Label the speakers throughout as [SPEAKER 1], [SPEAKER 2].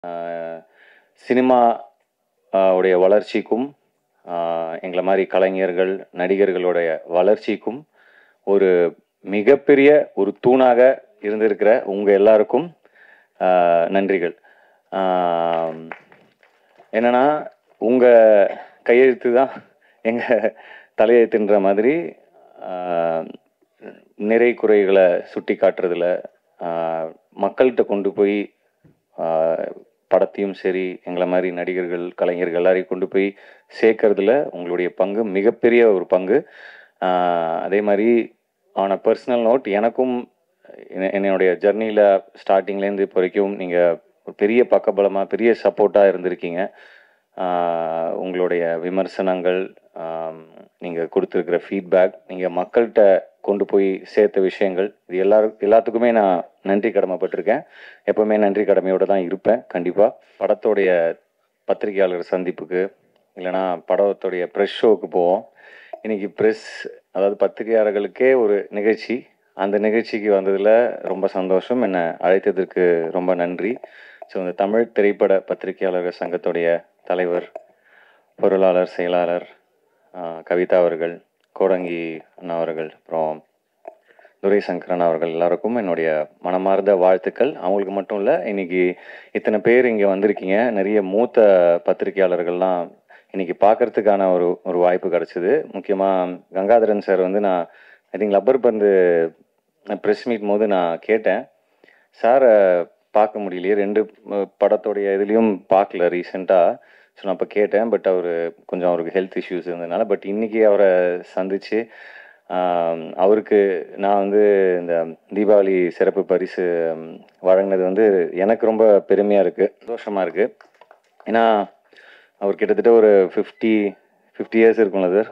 [SPEAKER 1] cinema ஆஹ் உடைய வளர்ச்சிக்கும் ஆஹ் எங்களை மாதிரி கலைஞர்கள் நடிகர்களுடைய வளர்ச்சிக்கும் ஒரு மிகப்பெரிய ஒரு தூணாக இருந்திருக்கிற உங்கள் எல்லாருக்கும் ஆஹ் நன்றிகள் ஆஹ் என்னன்னா உங்கள் கையெழுத்து தான் எங்கள் தலையெழுத்துன்ற மாதிரி ஆஹ் நிறை குறைகளை சுட்டி காட்டுறதுல ஆஹ் மக்கள்கிட்ட கொண்டு போய் ஆஹ் படத்தையும் சரி எங்களை மாதிரி நடிகர்கள் கலைஞர்கள் எல்லாரையும் கொண்டு போய் சேர்க்கறதுல உங்களுடைய பங்கு மிகப்பெரிய ஒரு பங்கு ஆஹ் அதே மாதிரி ஆன பர்சனல் நோட் எனக்கும் என்ன- என்னுடைய ஜர்னியில் ஸ்டார்டிங்லேருந்து இப்போ வரைக்கும் நீங்கள் ஒரு பெரிய பக்கபலமாக பெரிய சப்போர்ட்டாக இருந்திருக்கீங்க ஆஹ் உங்களுடைய விமர்சனங்கள் நீங்கள் கொடுத்துருக்கிற ஃபீட்பேக் நீங்கள் மக்கள்கிட்ட கொண்டு போய் சேர்த்த விஷயங்கள் இது எல்லாரும் எல்லாத்துக்குமே நான் நன்றி கடமைப்பட்டிருக்கேன் எப்பவுமே நன்றி கடமையோட தான் இருப்பேன் கண்டிப்பாக படத்தோடைய பத்திரிகையாளர் சந்திப்புக்கு இல்லைன்னா படத்துடைய ப்ரெஸ் ஷோவுக்கு போவோம் இன்னைக்கு ப்ரெஸ் அதாவது பத்திரிகையாளர்களுக்கே ஒரு நிகழ்ச்சி அந்த நிகழ்ச்சிக்கு வந்ததில் ரொம்ப சந்தோஷம் என்னை அழைத்ததற்கு ரொம்ப நன்றி ஸோ இந்த தமிழ் திரைப்பட பத்திரிகையாளர்கள் சங்கத்துடைய தலைவர் பொருளாளர் செயலாளர் ஆஹ், கவிதா அவர்கள் கோடங்கி அண்ணா அவர்கள் அப்புறம் துரைசங்கரன் அவர்கள் எல்லாருக்கும் என்னுடைய மனமார்ந்த வாழ்த்துக்கள் அவங்களுக்கு மட்டும் இல்லை இன்னைக்கு இத்தனை பேர் இங்கே வந்திருக்கீங்க நிறைய மூத்த பத்திரிகையாளர்கள்லாம் இன்னைக்கு பார்க்கறதுக்கான ஒரு ஒரு வாய்ப்பு கிடைச்சிது முக்கியமாக கங்காதரன் சார் வந்து நான் I think Lubber Pandhu press meet போது நான் கேட்டேன் சாரை பார்க்க முடியலையே ரெண்டு அஹ், படத்தோடைய இதுலேயும் பார்க்கல ரீசெண்டாக ஸோ நான் இப்போ கேட்டேன் பட் அவர் கொஞ்சம் அவருக்கு ஹெல்த் இஷ்யூஸ் இருந்ததுனால பட் இன்னைக்கு அவரை சந்திச்சு ஆம், அவருக்கு நான் வந்து இந்த தீபாவளி சிறப்பு பரிசு ம், வழங்கினது வந்து எனக்கு ரொம்ப பெருமையாக இருக்குது சந்தோஷமாக இருக்குது ஏன்னா அவர் கிட்டத்தட்ட ஒரு ஃபிஃப்டி ஃபிஃப்டி இயர்ஸ் இருக்கும்ல சார்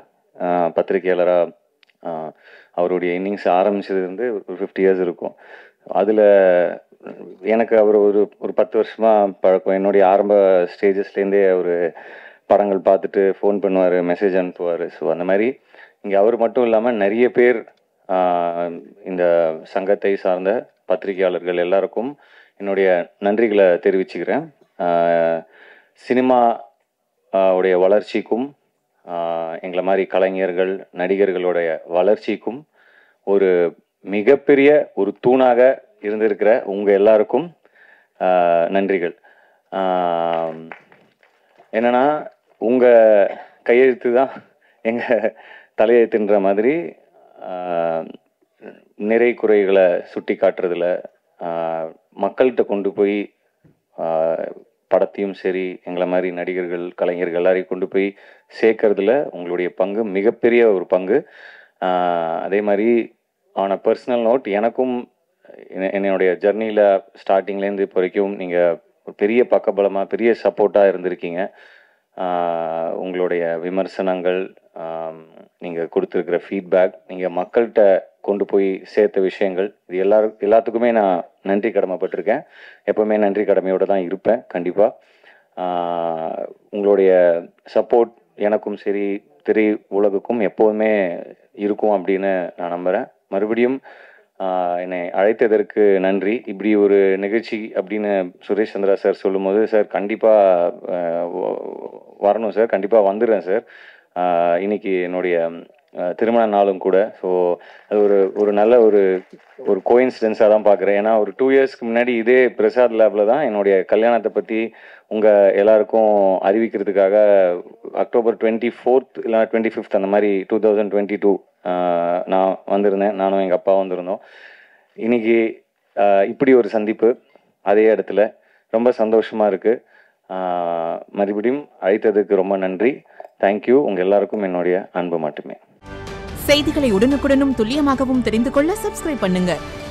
[SPEAKER 1] பத்திரிகையாளராக அவருடைய இன்னிங்ஸ் ஆரம்பிச்சதுலேருந்து ஒரு ஃபிஃப்டி இயர்ஸ் இருக்கும் அதில் எனக்கு அவர் ஒரு ஒரு பத்து வருஷமாக பழக்கம் என்னுடைய ஆரம்ப ஸ்டேஜஸ்லேருந்தே அவர் படங்கள் பார்த்துட்டு ஃபோன் பண்ணுவார் மெசேஜ் அனுப்புவார் ஸோ அந்த மாதிரி இங்கே அவர் மட்டும் இல்லாமல் நிறைய பேர் ஆஹ், இந்த சங்கத்தை சார்ந்த பத்திரிகையாளர்கள் எல்லாருக்கும் என்னுடைய நன்றிகளை தெரிவிச்சுக்கிறேன் ஆஹ், சினிமா ஆஹ், உடைய வளர்ச்சிக்கும் ஆஹ், எங்களை மாதிரி கலைஞர்கள் நடிகர்களுடைய வளர்ச்சிக்கும் ஒரு மிகப்பெரிய ஒரு தூணாக இருந்திருக்கிற உங்கள் எல்லாருக்கும் ஆஹ், நன்றிகள் ஆஹ், என்னன்னா உங்கள் கையெழுத்து தான் எங்கள் தலையெழுத்துன்ற மாதிரி ஆஹ், நிறை குறைகளை சுட்டி காட்டுறதுல ஆஹ், மக்கள்கிட்ட கொண்டு போய் ஆஹ், படத்தையும் சரி எங்களை மாதிரி நடிகர்கள் கலைஞர்கள் எல்லாரையும் கொண்டு போய் சேர்க்கறதுல உங்களுடைய பங்கு மிகப்பெரிய ஒரு பங்கு ஆஹ், அதே மாதிரி ஆன பர்சனல் நோட் எனக்கும் என்ன- என்னுடைய ஜர்னியில் ஸ்டார்டிங்லேருந்து இப்போ வரைக்கும் நீங்கள் ஒரு பெரிய பக்கபலமாக பெரிய சப்போர்ட்டாக இருந்திருக்கீங்க ஆஹ், உங்களுடைய விமர்சனங்கள் நீங்கள் கொடுத்துருக்கிற ஃபீட்பேக் நீங்கள் மக்கள்கிட்ட கொண்டு போய் சேர்த்த விஷயங்கள் இது எல்லாரும் எல்லாத்துக்குமே நான் நன்றி கடமைப்பட்டிருக்கேன் எப்பவுமே நன்றி கடமையோட தான் இருப்பேன் கண்டிப்பாக உங்களுடைய சப்போர்ட் எனக்கும் சரி திரை உலகுக்கும் எப்போதுமே இருக்கும் அப்படின்னு நான் நம்புகிறேன் மறுபடியும் ஆஹ், என்னை அழைத்ததற்கு நன்றி இப்படி ஒரு நிகழ்ச்சி அப்படின்னு சுரேஷ் சந்திரா சார் சொல்லும்போது சார் கண்டிப்பாக வரணும் சார் கண்டிப்பாக வந்துடுறேன் சார் ஆஹ், இன்னைக்கு என்னுடைய ஆஹ், திருமண நாளும் கூட ஸோ அது ஒரு ஒரு நல்ல ஒரு ஒரு கோயின்சிடென்ஸாக தான் பார்க்குறேன் ஏன்னா ஒரு டூ இயர்ஸ்க்கு முன்னாடி இதே பிரசாத் லேபில் தான் என்னுடைய கல்யாணத்தை பற்றி உங்கள் எல்லாருக்கும் அறிவிக்கிறதுக்காக அக்டோபர் டுவெண்ட்டி ஃபோர்த் இல்லைனா டுவெண்ட்டி ஃபிஃப்த் அந்த மாதிரி டூ தௌசண்ட் டுவெண்ட்டி டூ நான் வந்திருந்தேன் நானும் எங்கள் அப்பா வந்திருந்தோம் இன்னைக்கு ஆஹ், இப்படி ஒரு சந்திப்பு அதே இடத்துல ரொம்ப சந்தோஷமாக இருக்குது மறுபடியும் அழைத்ததுக்கு ரொம்ப நன்றி தேங்க்யூ உங்கள் எல்லாருக்கும் என்னுடைய அன்பு மட்டுமே
[SPEAKER 2] செய்திகளை உடனுக்குடனும் துல்லியமாகவும் தெரிந்து கொள்ள சப்ஸ்கிரைப் பண்ணுங்க